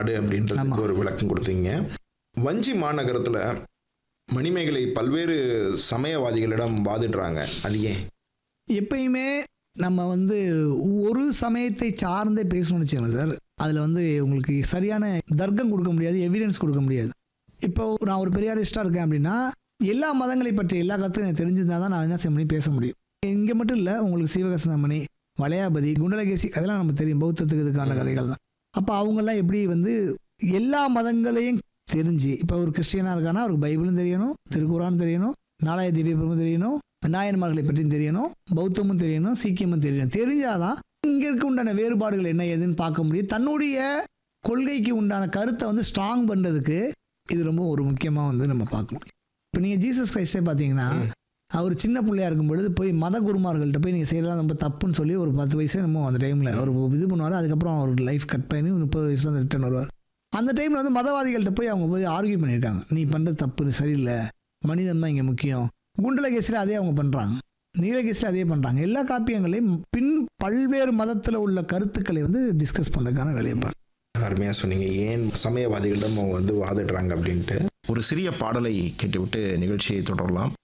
நாடு அப்படின்றதுக்கு ஒரு விளக்கம் கொடுத்தீங்க வஞ்சி மாநகரத்தில் மணிமேகலை பல்வேறு சமயவாதிகளிடம் வாதிடுறாங்க அது ஏன் எப்பயுமே நம்ம வந்து ஒரு சமயத்தை சார்ந்தே பேசணும்னு வச்சுக்கோங்க சார் அதில் வந்து உங்களுக்கு சரியான தர்க்கம் கொடுக்க முடியாது எவிடன்ஸ் கொடுக்க முடியாது இப்போ நான் ஒரு பெரியாரிஸ்டாக இருக்கேன் அப்படின்னா எல்லா மதங்களை பற்றி எல்லா கருத்தும் எனக்கு தெரிஞ்சிருந்தா தான் நான் என்ன செய்ய முடியும் பேச முடியும் இங்கே மட்டும் இல்லை உங்களுக்கு சீவகசனமணி வளையாபதி குண்டலகேசி அதெல்லாம் நமக்கு தெரியும் பௌத்தத்துக்கு இதுக்கான கதைகள் தான் அப்போ அவங்கெல்லாம் எப்படி வந்து எல்லா மதங்களையும் தெரிஞ்சு இப்போ ஒரு கிறிஸ்டியனாக இருக்கானா அவருக்கு பைபிளும் தெரியணும் திருக்குறான் தெரியணும் நாலாயிர திவ்யபுரமும் தெரியணும் நாயன்மார்களை பற்றியும் தெரியணும் பௌத்தமும் தெரியணும் சீக்கியமும் தெரியணும் தெரிஞ்சாதான் இங்கே இருக்க உண்டான வேறுபாடுகள் என்ன ஏதுன்னு பார்க்க முடியும் தன்னுடைய கொள்கைக்கு உண்டான கருத்தை வந்து ஸ்ட்ராங் பண்ணுறதுக்கு இது ரொம்ப ஒரு முக்கியமாக வந்து நம்ம பார்க்கணும் இப்போ நீங்கள் ஜீசஸ் கிரைஸ்டே பார்த்தீங்கன்னா அவர் சின்ன பிள்ளையா இருக்கும் பொழுது போய் மத குருமார்கள்ட்ட போய் நீங்கள் செய்யலாம் ரொம்ப தப்புன்னு சொல்லி ஒரு பத்து வயசு என்னமோ அந்த டைமில் அவர் இது பண்ணுவார் அதுக்கப்புறம் அவர் லைஃப் கட் பண்ணி முப்பது வயசுல வந்து ரிட்டர்ன் வருவார் அந்த டைமில் வந்து மதவாதிகள்கிட்ட போய் அவங்க போய் ஆர்கியூ பண்ணியிருக்காங்க நீ பண்ணுறது தப்பு நீ சரியில்லை மனிதன் தான் இங்கே முக்கியம் குண்டலகேசில் அதே அவங்க பண்ணுறாங்க நீலகேசில் அதே பண்ணுறாங்க எல்லா காப்பியங்களையும் பின் பல்வேறு மதத்தில் உள்ள கருத்துக்களை வந்து டிஸ்கஸ் பண்ணுறதுக்கான வேலையை பாருங்க அருமையாக சொன்னீங்க ஏன் சமயவாதிகளிடம் அவங்க வந்து வாதிடுறாங்க அப்படின்ட்டு ஒரு சிறிய பாடலை கேட்டுவிட்டு நிகழ்ச்சியை தொடரலாம்